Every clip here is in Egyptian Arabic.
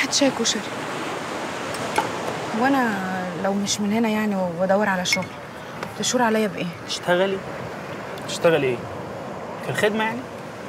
واحد شاي كشري وانا لو مش من هنا يعني وبدور على شغل تشور عليا بايه تشتغلي تشتغلي ايه في الخدمه يعني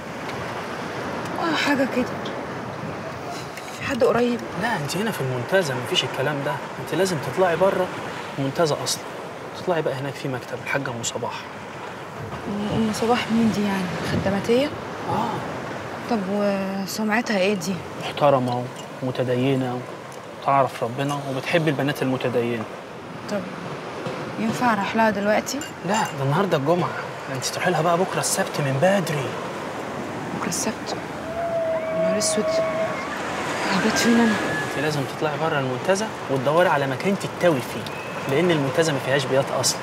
اه حاجه كده في حد قريب لا انت هنا في المنتزه مفيش الكلام ده انت لازم تطلعي بره المنتزه اصلا تطلعي بقى هناك في مكتب الحاجه ام صباح ام صباح مين دي يعني خدماتيه اه طب وسمعتها ايه دي محترمه ومتدينه وتعرف ربنا وبتحب البنات المتدينه طب ينفع اروح لها دلوقتي لا ده النهارده الجمعه ده انت تروحي لها بقى بكره السبت من بدري بكره السبت نهار اسود جت فين انا انت لازم تطلعي بره المنتزه وتدوري على مكان تتوي فيه لان المنتزه ما فيهاش بيات اصلا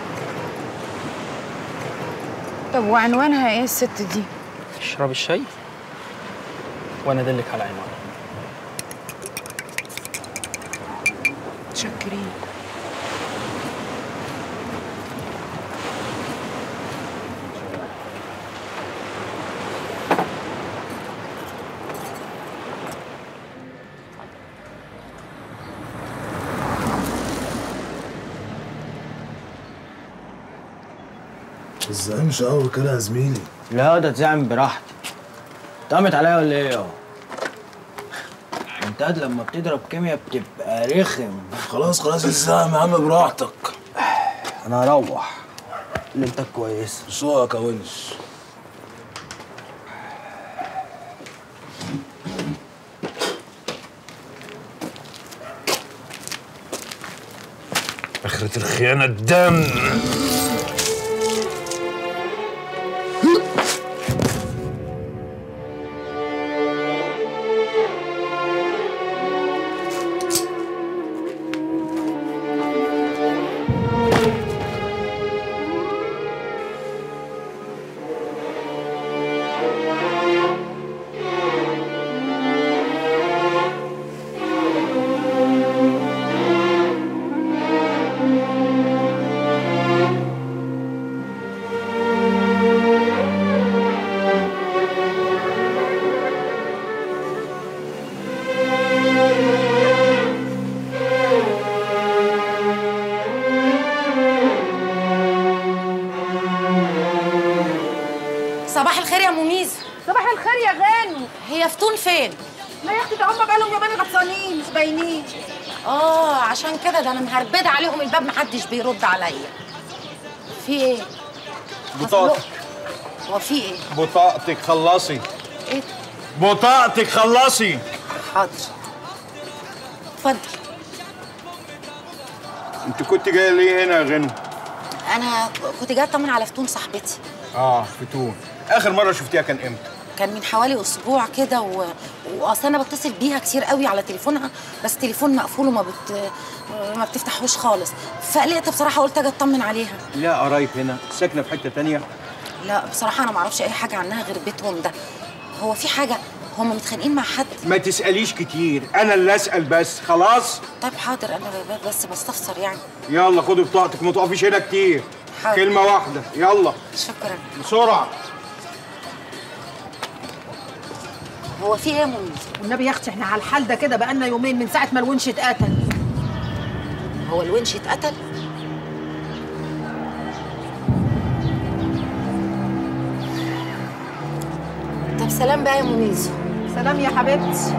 طب وعنوانها ايه الست دي اشربي الشاي وانا ادلك على عنوان متشكرين تزعمش قوي كده يا زميلي لا ده تزعم براحتي اتقامت عليا ولا ايه اهو انت قد لما بتضرب كيمياء بتبقى رخم خلاص خلاص الزعم يا عم براحتك انا هروح ليلتك كويسه سوقك يا ونس آخرة الخيانة الدم صباح الخير يا مميز صباح الخير يا غانم هي فتون فين لا يا اختي ده هم بقالهم يومين غطسانين مش باينين اه عشان كده ده انا مهربده عليهم الباب محدش بيرد عليا في ايه بطاقتك هو في ايه بطاقتك خلصي ايه بطاقتك خلصي حاضر اتفضل انت كنت جايه ليه هنا يا غنو انا كنت جايه اطمن على فتون صاحبتي اه فتون اخر مره شفتيها كان امتى كان من حوالي اسبوع كده و... واصل انا بتصل بيها كتير قوي على تليفونها بس تليفون مقفول وما بت... ما بتفتحوش خالص فقلقت بصراحه قلت اجي اطمن عليها لا قرايب هنا ساكنه في حته تانية لا بصراحه انا ما اعرفش اي حاجه عنها غير بيتهم ده هو في حاجه هم متخانقين مع حد ما تساليش كتير انا اللي اسال بس خلاص طيب حاضر انا ب- بس بستفسر يعني يلا خدي بطاقتك ما تقفيش هنا كتير حاضر. كلمه واحده يلا شكرا بسرعه هو في ايه يا منير والنبي يا اختي احنا على الحال ده كده بقالنا يومين من ساعه ما الونش اتقتل هو الونش اتقتل طب سلام بقى يا منيزه سلام يا حبيبتي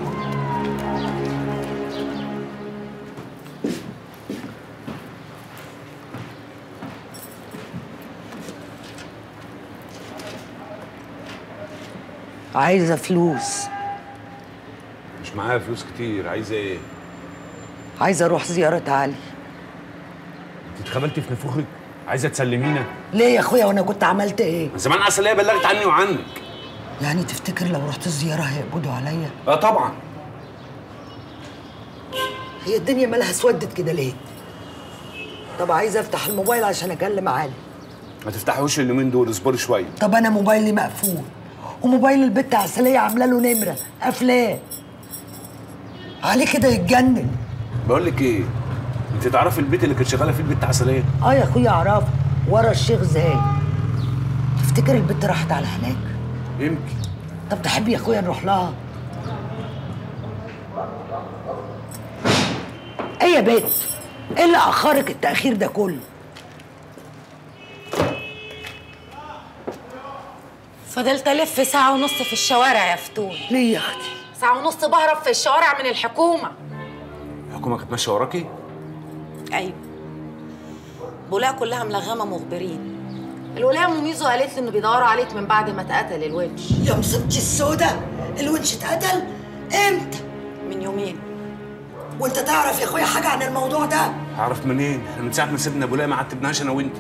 عايزة فلوس مش معايا فلوس كتير عايزه ايه؟ عايزة أروح زيارة علي انت اتخبلتي في نفوخك؟ عايزه تسلمينا؟ ليه يا أخويا وأنا كنت عملت إيه؟ من زمان اصل هي بلغت عني وعنك يعني تفتكر لو رحت الزيارة هيقبضوا عليا؟ اه طبعا هي الدنيا مالها اسودت كده ليه؟ طب عايزة أفتح الموبايل عشان أكلم علي ما تفتحوش اليومين دول اصبري شويه طب أنا موبايلي مقفول وموبايل البت عسلية عاملة له نمرة قافلاه علي كده يتجنن بقول لك ايه؟ انت تعرفي البيت اللي كانت شغاله فيه البت عسليه؟ اه يا اخويا اعرفه ورا الشيخ زايد تفتكر البت راحت على هناك يمكن طب تحب يا اخويا نروح لها يا بنت ايه اللي اخرك التاخير ده كله فضلت الف ساعه ونص في الشوارع يا فتون ليه يا اختي ساعه ونص بهرب في الشوارع من الحكومه الحكومه كانت ماشيه وراكي ايوه بولاها كلها ملغمه مخبرين الولايه ام ميزو قالت لي انه بيدوروا عليك من بعد ما اتقتل الونش يا مصيبتي السودة الونش اتقتل امتى من يومين وانت تعرف يا اخويا حاجه عن الموضوع ده هعرف منين احنا من ساعه ما سيبنا ابو ما عتبناش انا وانت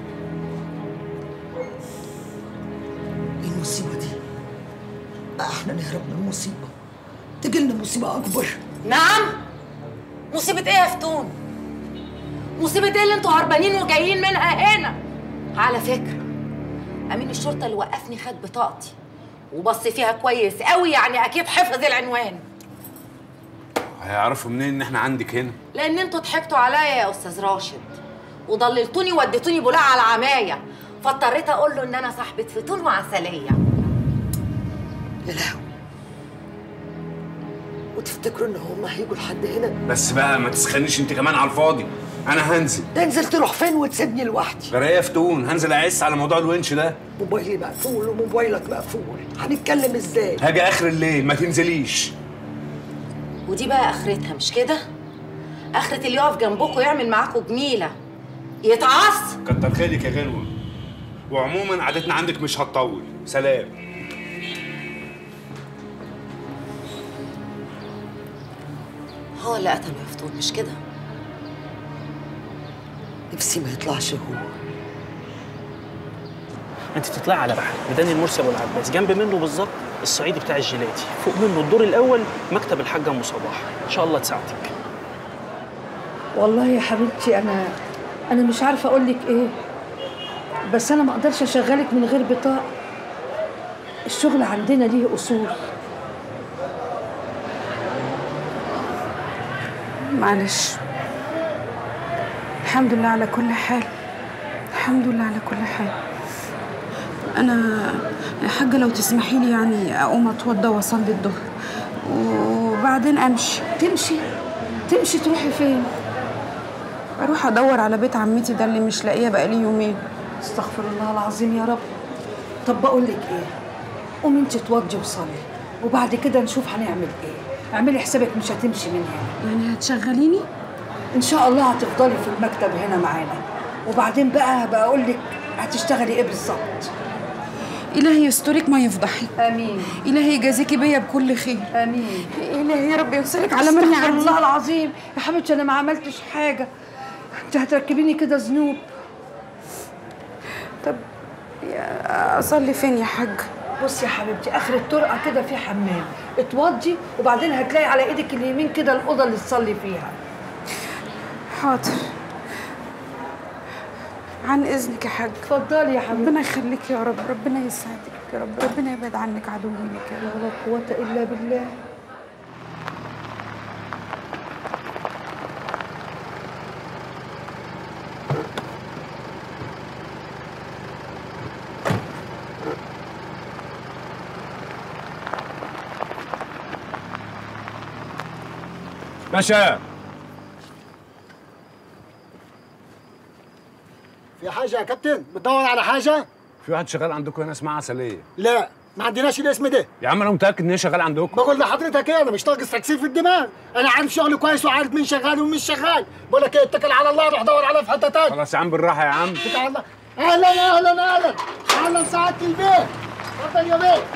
ايه المصيبه دي بقى احنا نهرب من المصيبه تجي لنا مصيبه اكبر نعم مصيبه ايه يا فتون مصيبه ايه اللي انتوا هربانين وجايين منها هنا على فكره امين الشرطه اللي وقفني خد بطاقتي وبص فيها كويس قوي يعني اكيد حفظ العنوان هيعرفوا منين ان احنا عندك هنا لان انتوا ضحكتوا عليا يا استاذ راشد وضللتوني وديتوني بولاق على العمايه فاضطريت اقول له ان انا صاحبه فطور وعسليه يا لهوي وتفتكروا ان هم هيجوا لحد هنا بس بقى ما تسخنيش انت كمان على الفاضي انا هنزل تنزل تروح فين وتسيبني لوحدي جرايه فتون هنزل اعس على موضوع الونش ده موبايلي مقفول وموبايلك مقفول هنتكلم ازاي هاجي اخر الليل ما تنزليش ودي بقى اخرتها مش كده اخرة اللي يقف جنبكم ويعمل معاكم جميله يتعص كتر خيرك يا غنوه وعموما عادتنا عندك مش هتطول سلام هو اللي قتله يا فتون مش كده نفسي ما يطلعش هو انت تطلعي على بحر ميدان المرسي ابو العباس جنب منه بالظبط الصعيدي بتاع الجيلاتي فوق منه الدور الاول مكتب الحاجه ام صباح ان شاء الله تساعدك والله يا حبيبتي انا انا مش عارفه اقول لك ايه بس انا ما اقدرش اشغلك من غير بطاقه الشغل عندنا ليه اصول معلش الحمد لله على كل حال الحمد لله على كل حال انا يا حاجه لو تسمحي لي يعني اقوم اتوضى واصلي الظهر وبعدين امشي تمشي تمشي تروحي فين اروح ادور على بيت عمتي ده اللي مش لاقيه بقالي يومين استغفر الله العظيم يا رب طب بقول لك ايه قومي انت اتوضي وصلي وبعد كده نشوف هنعمل ايه اعملي حسابك مش هتمشي من هنا يعني هتشغليني ان شاء الله هتفضلي في المكتب هنا معانا وبعدين بقى هبقى اقول لك هتشتغلي ايه بالظبط الهي يسترك ما يفضحك امين الهي يجازيكي بيا بكل خير امين الهي يا رب يوصلك على من استغفر يعدي الله العظيم يا حبيبتي انا ما عملتش حاجه انت هتركبيني كده ذنوب طب يا- اصلي فين يا حاج بصي يا حبيبتي اخر الطرقه كده في حمام اتوضي وبعدين هتلاقي على ايدك اليمين كده الاوضه اللي تصلي فيها حاضر عن اذنك يا حاج اتفضلي يا حبيبتي ربنا يخليك يا رب ربنا يسعدك يا رب ربنا يبعد عنك عدوينك يا رب ولا قوه الا بالله باشا في حاجة يا كابتن بتدور على حاجة؟ في واحد شغال عندكم هنا اسمها عسليه لا ما عندناش الاسم ده يا عم انا متاكد ان هي شغال عندكم بقول لحضرتك ايه انا مش ناقص تكسير في الدماغ انا عارف شغلي كويس وعارف مين شغال ومين مش شغال بقول لك ايه اتكل على الله روح دور عليه في حته تاني خلاص يا عم بالراحه يا عم اتكل على الله اهلا اهلا اهلا اهلا سعاده البيت اتفضل يا بيه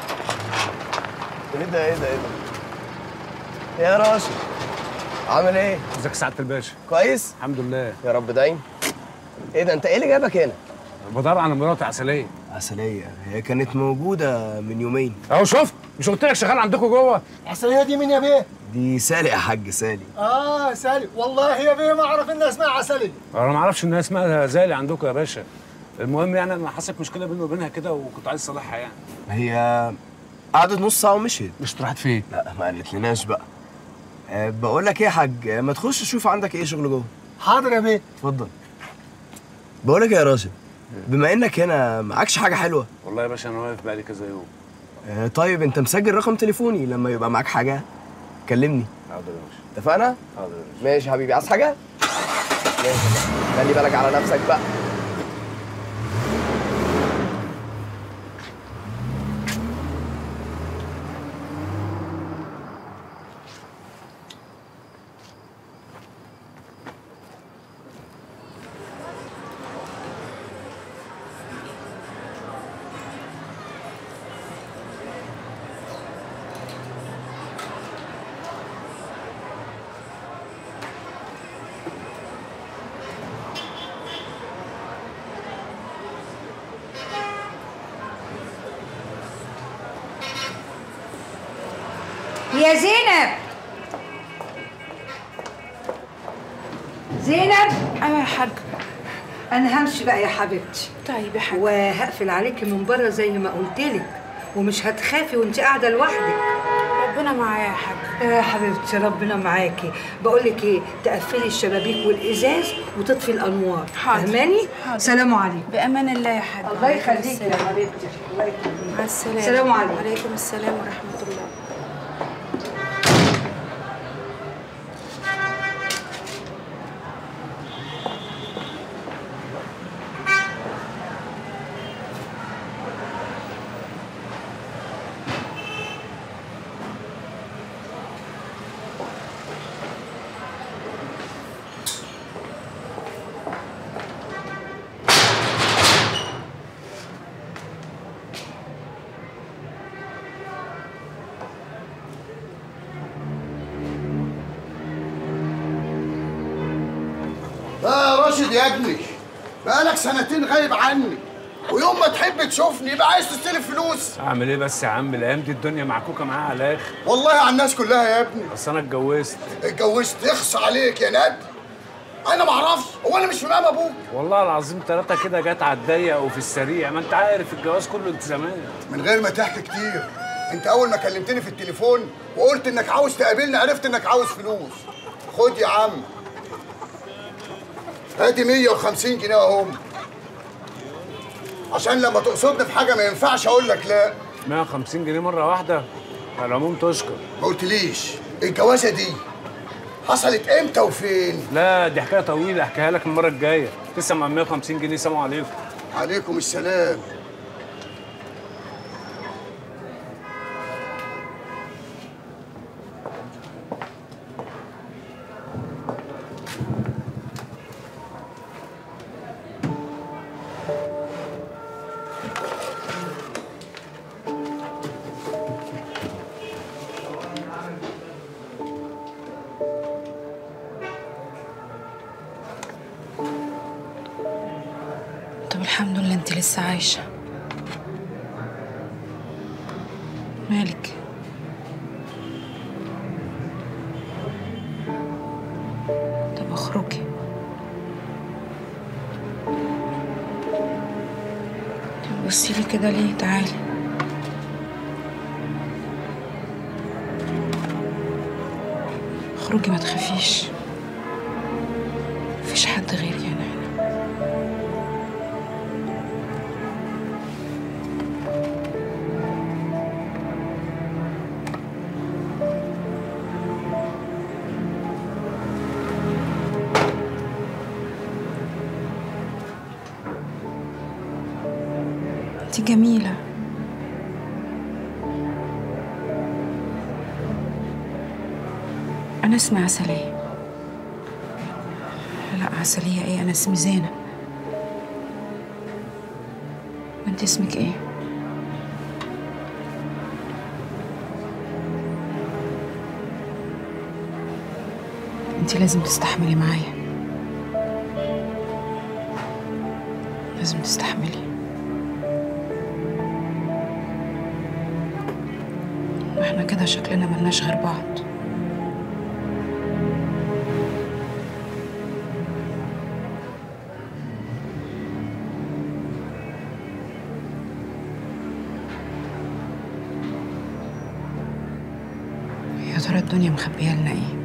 ايه ده ايه ده ايه ده يا راشد عامل ايه ازيك يا سعاده الباشا كويس الحمد لله يا رب دايم ايه ده انت ايه اللي جابك هنا بدور على مراتي عسليه عسلية هي كانت موجودة من يومين اهو شفت مش قلت لك شغال عندكم جوه عسلية دي مين يا بيه؟ دي سالي يا حاج سالي اه سالي والله يا بيه ما اعرف انها اسمها عسلية انا ما اعرفش انها اسمها زالي عندكم يا باشا المهم يعني انا حصلت مشكله بيني وبينها كده وكنت عايز اصلحها يعني هي قعدت نص ساعة ومشيت مش راحت فين لا ما قالتلناش بقى أه بقول لك ايه يا حاج أه، ما تخش شوف عندك ايه شغل جوه حاضر يا بيه اتفضل بقول لك إيه يا راشد بما انك هنا معكش حاجة حلوة والله يا باشا انا واقف بقالي كذا يوم أه طيب انت مسجل رقم تليفوني لما يبقى معاك حاجة كلمني حاضر يا باشا اتفقنا؟ ماشي يا حبيبي عايز حاجة؟ ماشي خلي بالك على نفسك بقى يا زينب زينب ايوه يا حاج انا همشي بقى يا حبيبتي طيب يا حاج وهقفل عليكي من بره زي ما قلت لك ومش هتخافي وانت قاعده لوحدك ربنا معايا يا حاج يا حبيبتي ربنا معاكي بقول لك ايه تقفلي الشبابيك والازاز وتطفي الانوار حاضر. فاهماني حاضر. سلام عليكم بامان الله يا حاج الله وعليكم يخليكي يا السلام. حبيبتي الله يخليكي مع السلامه السلام عليكم. وعليكم السلام ورحمه الله لا يا راشد يا ابني بقالك سنتين غايب عني ويوم ما تحب تشوفني يبقى عايز تستلف فلوس اعمل ايه بس يا عم الايام دي الدنيا معكوكه معاها على الاخر والله على الناس كلها يا ابني بس انا اتجوزت اتجوزت يخص عليك يا ند انا ما اعرفش هو انا مش في مقام ابوك والله العظيم ثلاثة كده جت على الضيق وفي السريع ما انت عارف الجواز كله التزامات من غير ما تحكي كتير انت اول ما كلمتني في التليفون وقلت انك عاوز تقابلني عرفت انك عاوز فلوس خد يا عم ادي 150 جنيه اهم عشان لما تقصدني في حاجه ما ينفعش اقول لك لا 150 جنيه مرة واحدة على العموم تشكر ما قلتليش الجوازه دي حصلت امتى وفين لا دي حكاية طويلة احكيها لك المرة الجاية لسه مع 150 جنيه سلام عليكم عليكم السلام طب الحمد لله انت لسه عايشة مالك طب اخرجي طب بصي لي كده ليه تعالي اخرجي ما تخافيش مفيش حد غيري انا هنا انت جميلة أنا اسمي عسلية لا عسلية ايه أنا اسمي زينب وانت اسمك ايه؟ انت لازم تستحملي معايا لازم تستحملي واحنا كده شكلنا ملناش غير بعض يا ترى الدنيا مخبيه لنا ايه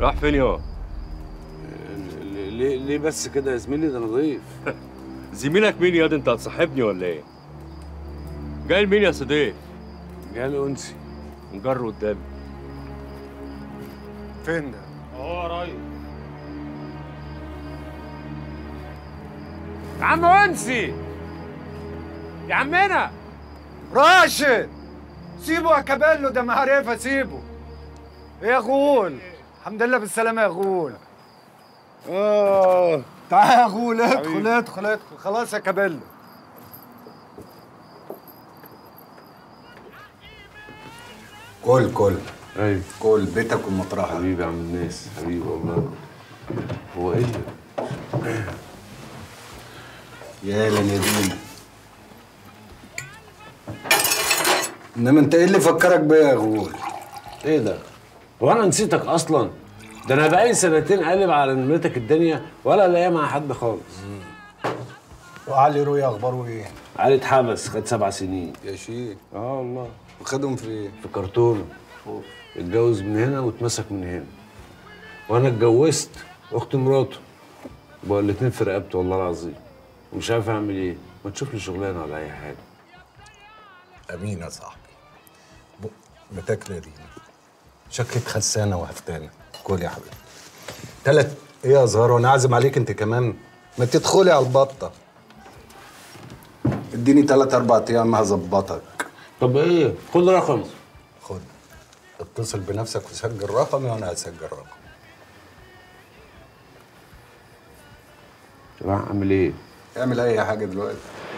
راح فين يا ليه ليه بس كده يا زميلي ده انا ضيف زميلك مين يا ده انت هتصاحبني ولا ايه جاي لمين يا صديق جاي لانسي نجر قدامي فين ده اهو يا ريس يا عم انسي يا عمنا راشد سيبه يا كابيلو ده معرفة سيبه إيه يا غول الحمد لله بالسلامة يا غول اه تعال يا غول ادخل حبيبي. ادخل ادخل خلاص يا كابيلو كل كل ايوه كل بيتك ومطرحك حبيبي يا عم الناس حبيبي والله هو ايه يا لنادين انما انت ايه اللي فكرك بيا يا غول ايه ده هو انا نسيتك اصلا ده انا بقالي سنتين قالب على نمرتك الدنيا ولا لاقيها مع حد خالص وعلي روي اخباره ايه علي اتحبس خد سبع سنين يا شيخ اه والله وخدهم في ايه في كرتونه اتجوز من هنا واتمسك من هنا وانا اتجوزت اخت مراته بقى الاتنين في رقبتي والله العظيم ومش عارف اعمل ايه ما تشوف لي شغلانه ولا اي حاجه امين يا صاحبي ب- بتاكل يا دينا شكلك خسانه وهفتانه كل يا حبيبي تلات ايه يا زهر وانا عازم عليك انت كمان ما تدخلي على البطه اديني تلات اربع ايام هظبطك طب ايه خد رقم خد اتصل بنفسك وسجل رقمي وانا هسجل رقمي طب اعمل ايه اعمل اي حاجه دلوقتي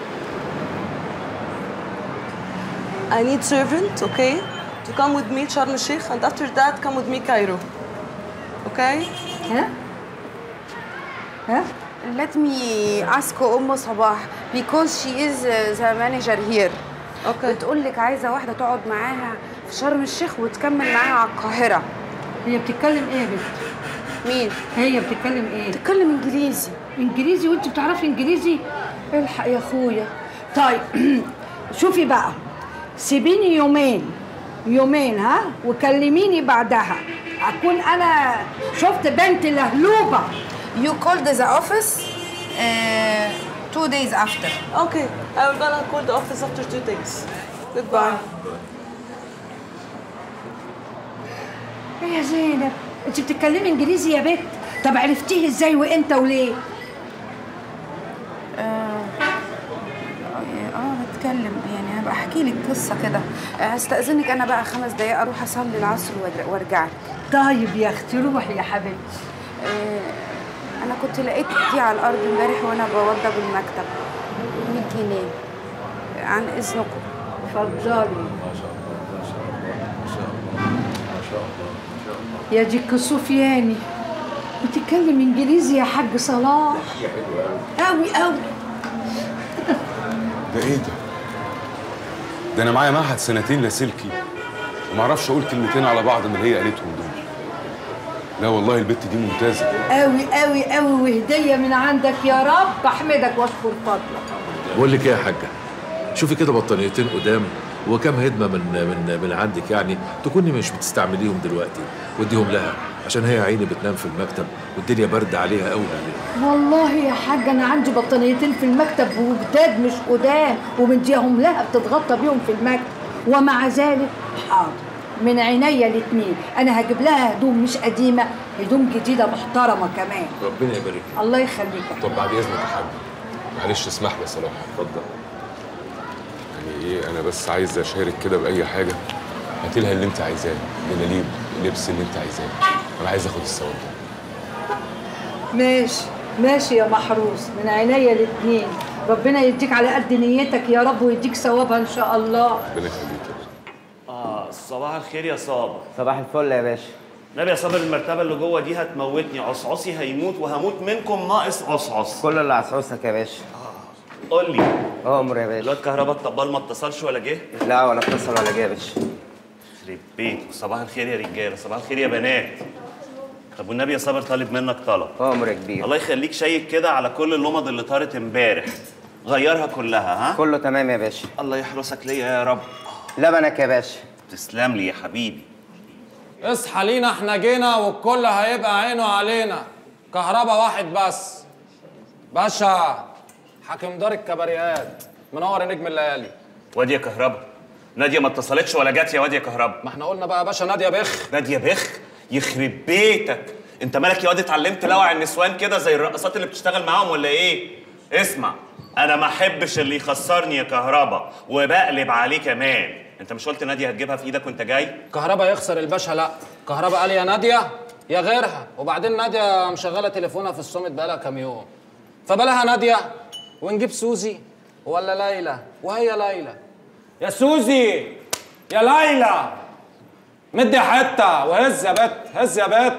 I need servant, okay, to come with me Sharm el Sheikh, and after that come with me Cairo. Okay? ها؟ ها؟ Let me ask أم صباح because she is the manager here. Okay. بتقول لك عايزة واحدة تقعد معاها في شرم الشيخ وتكمل معاها على القاهرة. هي بتتكلم ايه يا بنت؟ مين؟ هي بتتكلم ايه؟ بتتكلم انجليزي. انجليزي وانت بتعرفي انجليزي؟ الحق يا اخويا. طيب شوفي بقى سيبيني يومين يومين ها وكلميني بعدها اكون انا شفت بنت لهلوبه You called the office uh, two days after. Okay, I will gonna call the office after two days. Goodbye. ايه يا زينب انت بتتكلمي انجليزي يا بنت طب عرفتيه ازاي وامتى وليه اه آه، بتكلم يعني انا بحكي لك قصه كده آه، هستأذنك انا بقى خمس دقايق اروح اصلي العصر وأر- وارجع لك طيب يا اختي روحي يا حبيبتي آه، انا كنت لقيت دي على الارض امبارح وانا بوضب المكتب 100 جنيه عن اذنكم اتفضلي يا دي الكسوفياني بتتكلم انجليزي يا حاج صلاح قوي قوي ده ايه ده؟ ده انا معايا معهد سنتين لاسلكي وما اعرفش اقول كلمتين على بعض من اللي هي قالتهم دول لا والله البت دي ممتازه قوي قوي قوي وهديه من عندك يا رب احمدك واشكر فضلك بقول لك ايه يا حاجه شوفي كده بطانيتين قدام وكم هدمه من من من عندك يعني تكوني مش بتستعمليهم دلوقتي واديهم لها عشان هي يا عيني بتنام في المكتب والدنيا برد عليها قوي والله يا حاج انا عندي بطانيتين في المكتب وجداد مش قدام ومديهم لها بتتغطى بيهم في المكتب ومع ذلك حاضر من عينيا الاتنين انا هجيب لها هدوم مش قديمه هدوم جديده محترمه كمان ربنا يبارك الله يخليك طب بعد اذنك يا حاج معلش اسمح لي يا صلاح اتفضل يعني ايه انا بس عايز اشارك كده باي حاجه هاتي لها اللي انت عايزاه مناليب اللبس اللي انت عايزاه انا عايز اخد الثواب ده ماشي ماشي يا محروس من عينيا الاتنين ربنا يديك على قد نيتك يا رب ويديك ثوابها ان شاء الله ربنا يخليك اه صباح الخير يا صابر صباح الفل يا باشا نبي يا صابر المرتبه اللي جوه دي هتموتني عصعصي هيموت وهموت منكم ناقص عصعص كل اللي عصعصك يا باشا قول لي امر يا باشا الواد كهربا الطبال ما اتصلش ولا جه لا ولا اتصل ولا جه يا باشا يخرب بيت صباح الخير يا رجاله صباح الخير يا بنات طب والنبي يا صابر طالب منك طلب امر يا كبير الله يخليك شيك كده على كل اللمض اللي طارت امبارح غيرها كلها ها كله تمام يا باشا الله يحرسك ليا يا رب لبنك يا باشا تسلم لي يا حبيبي اصحى لينا احنا جينا والكل هيبقى عينه علينا كهربا واحد بس باشا حاكم دار الكباريات منور يا نجم الليالي وادي يا كهربا ناديه ما اتصلتش ولا جت يا واد يا كهربا ما احنا قلنا بقى يا باشا ناديه بخ ناديه بخ يخرب بيتك انت مالك يا واد اتعلمت لوع النسوان كده زي الرقصات اللي بتشتغل معاهم ولا ايه اسمع انا ما احبش اللي يخسرني يا كهربا وبقلب عليه كمان انت مش قلت ناديه هتجيبها في ايدك وانت جاي كهربا يخسر الباشا لا كهربا قال يا ناديه يا غيرها وبعدين ناديه مشغله تليفونها في الصمت بقالها كام يوم فبلاها ناديه ونجيب سوزي ولا ليلى وهي ليلى يا سوزي يا ليلى مدي حته وهز يا بت هز يا بت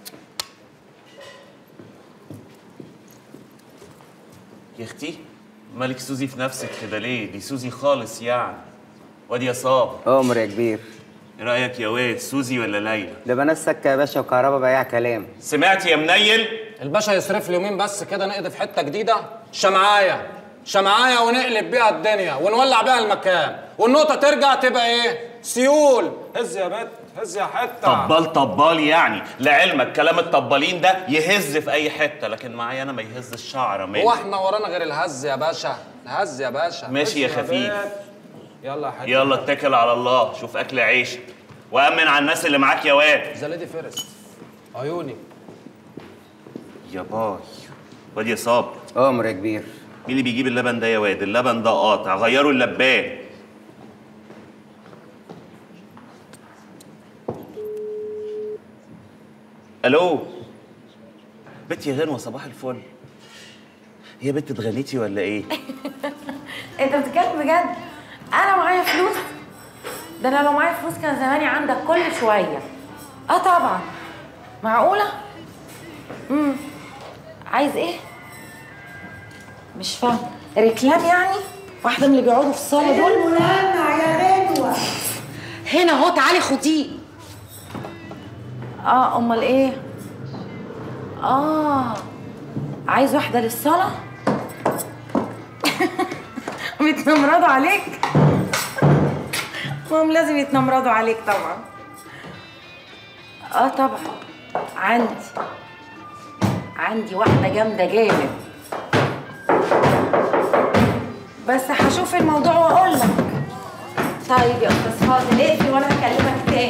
يا اختي مالك سوزي في نفسك كده ليه دي سوزي خالص يعني وادي يا صابر امر يا كبير ايه رايك يا واد سوزي ولا ليلى ده بنات سكه يا باشا وكهربا بياع كلام سمعت يا منيل الباشا يصرف لي يومين بس كده نقضي في حته جديده شمعايه شمعايه ونقلب بيها الدنيا ونولع بيها المكان والنقطه ترجع تبقى ايه سيول هز يا بت هز يا حته طبال طبال يعني لعلمك كلام الطبالين ده يهز في اي حته لكن معايا انا ما يهز الشعره مني هو احنا ورانا غير الهز يا باشا الهز يا باشا ماشي هز يا خفيف. بت. يلا يا حته يلا اتكل على الله شوف اكل عيشك وامن على الناس اللي معاك يا واد زلادي فيرست عيوني يا باي واد يا صابر امر يا كبير مين اللي بيجيب اللبن ده يا واد اللبن ده قاطع غيروا اللبان الو بنت يا غنوه صباح الفل هي بنت اتغنيتي ولا ايه انت بتتكلم بجد انا معايا فلوس ده انا لو معايا فلوس كان زماني عندك كل شويه اه طبعا معقوله امم عايز ايه مش فاهم ريكلام يعني واحده من اللي بيقعدوا في الصاله دول الملمع يا غنوة هنا اهو تعالي خديه اه امال ايه اه عايز واحده للصلاه بيتنمرضوا عليك ما هم لازم يتنمرضوا عليك طبعا اه طبعا عندي عندي واحده جامده جامد بس هشوف الموضوع واقول لك طيب يا استاذ فاضل اقفل وانا هكلمك تاني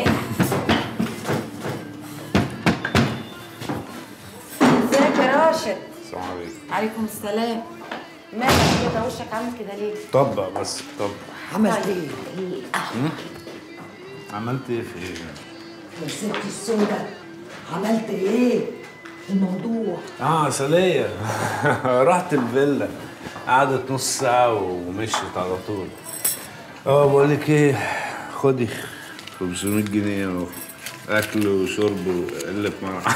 ازيك يا راشد السلام عليكم عليكم السلام مالك كده وشك عامل كده ليه طبق بس طبق عملت ايه؟ هم؟ عملت ايه في ايه؟ يا ستي السودة عملت ايه؟ الموضوع اه عسلية رحت الفيلا قعدت نص ساعة ومشيت على طول اه بقول لك ايه خدي 500 جنيه اهو اكل وشرب وقلة مرة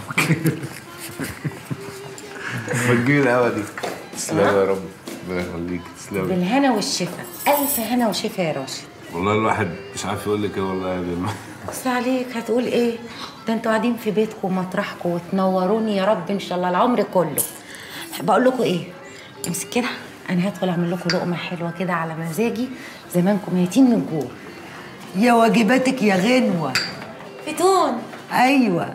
ما تجيبي القهوة دي تسلمي يا رب ربنا يخليك تسلمي بالهنا والشفا الف هنا وشفا يا راشد والله الواحد مش عارف يقول لك ايه والله يا دلوقتي بص عليك هتقول ايه ده انتوا قاعدين في بيتكم ومطرحكم وتنوروني يا رب ان شاء الله العمر كله بقول لكم ايه امسك كده انا هدخل اعمل لكم لقمه حلوه كده على مزاجي زمانكم ميتين من الجوع يا واجباتك يا غنوة فتون ايوه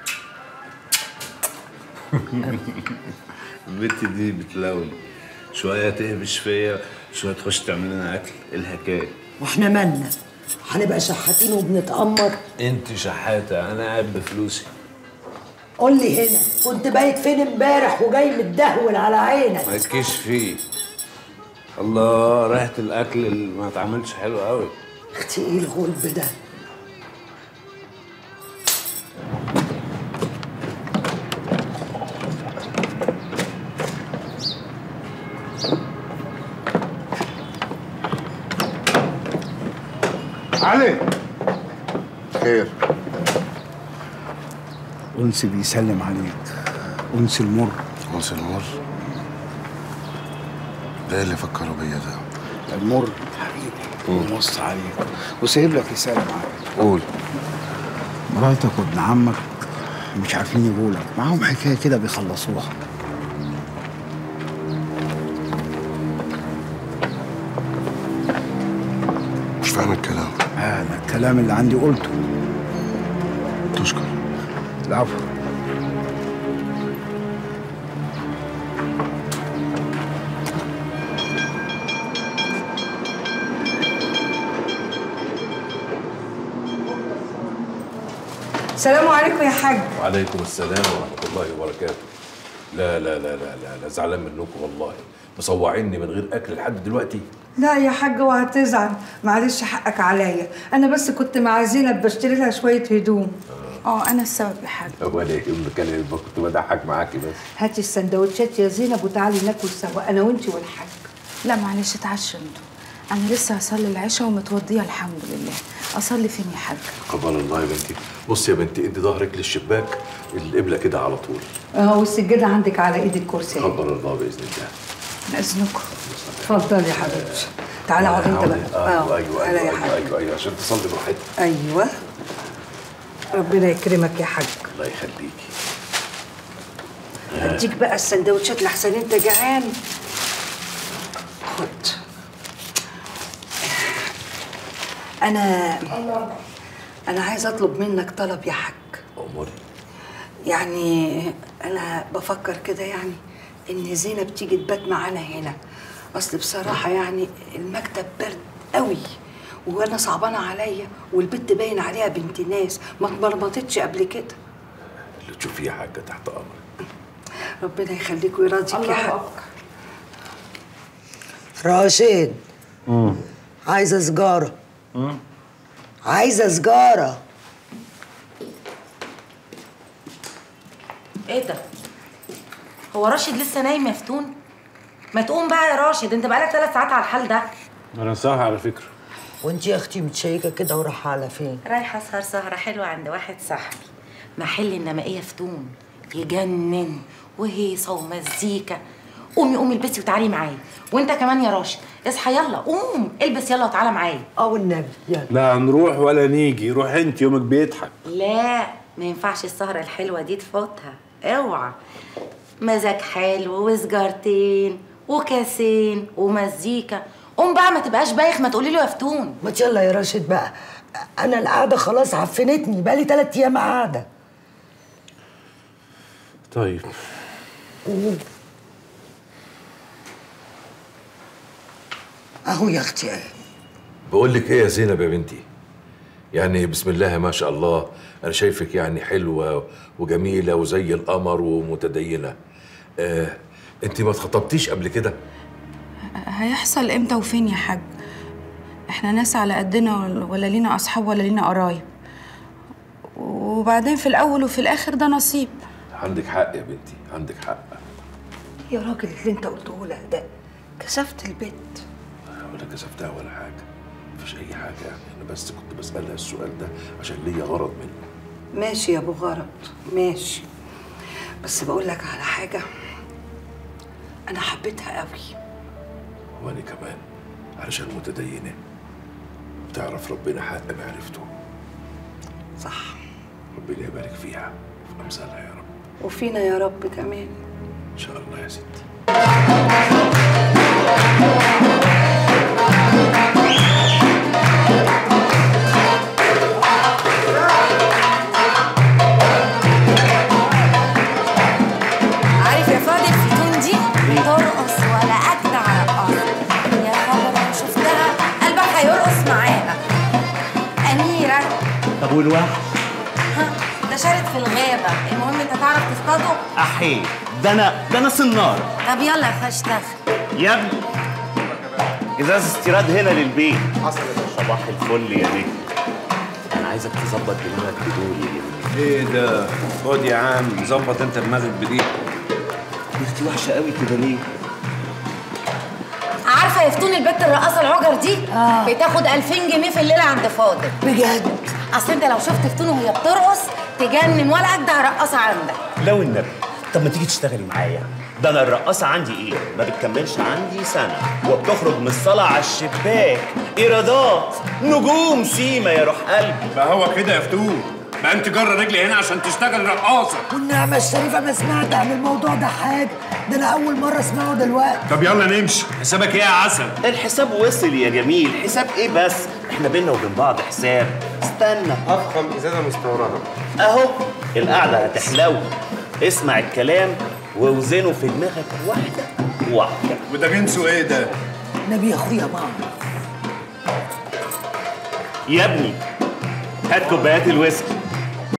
البت دي بتلون شوية تهبش فيا شوية تخش تعمل لنا أكل إيه الحكاية واحنا مالنا هنبقى شحاتين وبنتأمر أنت شحاتة أنا قاعد بفلوسي قول لي هنا كنت بايت فين امبارح وجاي متدهول على عينك ما تكيش فيه الله ريحة الأكل اللي ما اتعملش حلو قوي اختي ايه الغلب ده علي خير أنس بيسلم عليك أنس المر أنس المر ده اللي فكروا بيا ده المر حبيبي ومص عليك وسايب لك رسالة معاك قول مراتك وابن عمك مش عارفين يجوا لك معاهم حكاية كده بيخلصوها مش فاهم الكلام هذا الكلام اللي عندي قلته تشكر العفو السلام عليكم يا حاج وعليكم السلام ورحمة الله وبركاته لا لا لا لا لا, لا زعلان منكم والله مصوعيني من غير أكل لحد دلوقتي لا يا حاج اوعى تزعل معلش حقك عليا انا بس كنت مع زينب بشتري لها شويه هدوم اه انا السبب يا حاج ولا يهمك أنا كنت بضحك معاكي بس هاتي السندوتشات يا زينب وتعالي ناكل سوا انا وانتي والحاج لا معلش اتعشى انتوا انا لسه هصلي العشاء ومتوضيه الحمد لله اصلي فين يا حاج قبل الله يا بنتي بصي يا بنتي ادي ظهرك للشباك القبلة كده على طول اه والسجاده عندك على ايد الكرسي قبل الله بإذن الله باذنكم اتفضلي يا حبيبتي تعالى اقعد انت بقى ايوه ايوه تعالى ايوه يا ايوه, أيوة, أيوة عشان تصلي براحتك ايوه ربنا يكرمك يا حاج الله يخليكي اديك بقى السندوتشات لحسن انت جعان خد انا انا عايز اطلب منك طلب يا حاج أموري يعني انا بفكر كده يعني ان زينب تيجي تبات معانا هنا اصل بصراحه يعني المكتب برد قوي وانا صعبانه عليا والبت باين عليها بنت ناس ما اتمرمطتش قبل كده اللي تشوفيه يا حاجة تحت أمرك ربنا يخليك ويرضيك يا حاج راشد عايزه سجاره عايزه سجاره ايه ده هو راشد لسه نايم يا فتون ما تقوم بقى يا راشد انت بقالك ثلاث ساعات على الحال ده انا صاحي على فكره وانت يا اختي متشيكه كده ورايحه على فين رايحه اسهر سهره حلوه عند واحد صاحبي محل النمائيه فتون يجنن وهيصه ومزيكا قومي قومي البسي وتعالي معايا وانت كمان يا راشد اصحى يلا قوم البس يلا وتعالى معايا اه والنبي يلا لا نروح ولا نيجي روح انت يومك بيضحك لا ما ينفعش السهرة الحلوة دي تفوتها اوعى مزاج حلو وسجارتين وكاسين ومزيكا قوم بقى ما تبقاش بايخ ما تقولي له يا فتون ما يلا يا راشد بقى انا القعده خلاص عفنتني بقالي ثلاث ايام قاعده طيب اهو يا اختي اهي بقول لك ايه يا زينب يا بنتي يعني بسم الله ما شاء الله انا شايفك يعني حلوه وجميله وزي القمر ومتدينه آه انت ما اتخطبتيش قبل كده هيحصل امتى وفين يا حاج احنا ناس على قدنا ولا لينا اصحاب ولا لينا قرايب وبعدين في الاول وفي الاخر ده نصيب عندك حق يا بنتي عندك حق يا راجل اللي انت قلته لها ده كسفت البيت ولا كسفتها ولا حاجه مفيش اي حاجه يعني انا بس كنت بسالها السؤال ده عشان ليا غرض منه ماشي يا ابو غرض ماشي بس بقول لك على حاجه انا حبيتها قوي وانا كمان علشان متدينه بتعرف ربنا حق معرفته صح ربنا يبارك فيها في امثالها يا رب وفينا يا رب كمان ان شاء الله يا ستي عارف يا فاضل فتون دي ترقص ولا اجدع رقاصه يا خبر لو شفتها قلبك هيرقص معاها اميره طب والوحش ها ده شارد في الغابه المهم انت تعرف تصطاده احي ده انا ده انا صنار طب يلا يا فشتخ يا ابني ازاز استيراد هنا للبيت حصل صباح الفل يا بيه انا عايزك تظبط دماغك بدول يا ايه ده خد يا عم ظبط انت دماغك بدي بنتي وحشه قوي كده ليه عارفه يا فتون البت الرقاصه العجر دي آه. بتاخد 2000 جنيه في الليله عند فاضل بجد اصل انت لو شفت فتون وهي بترقص تجنن ولا اجدع رقاصه عندك لو النبي طب ما تيجي تشتغلي معايا ده انا الرقاصه عندي ايه ما بتكملش عندي سنه وبتخرج من الصاله على الشباك ايرادات نجوم سيما يا روح قلبي ما هو كده يا فتون ما انت جرى رجلي هنا عشان تشتغل رقاصه والنعمه الشريفه ما سمعت عن الموضوع ده حاجه ده انا اول مره اسمعه دلوقتي طب يلا نمشي حسابك ايه يا عسل الحساب وصل يا جميل حساب ايه بس احنا بينا وبين بعض حساب استنى افخم ازازه مستورده اهو القعده هتحلو اسمع الكلام واوزنه في دماغك واحده واحده وده جنسه ايه ده؟ نبي يا اخويا معه يا ابني هات كوبايات الويسكي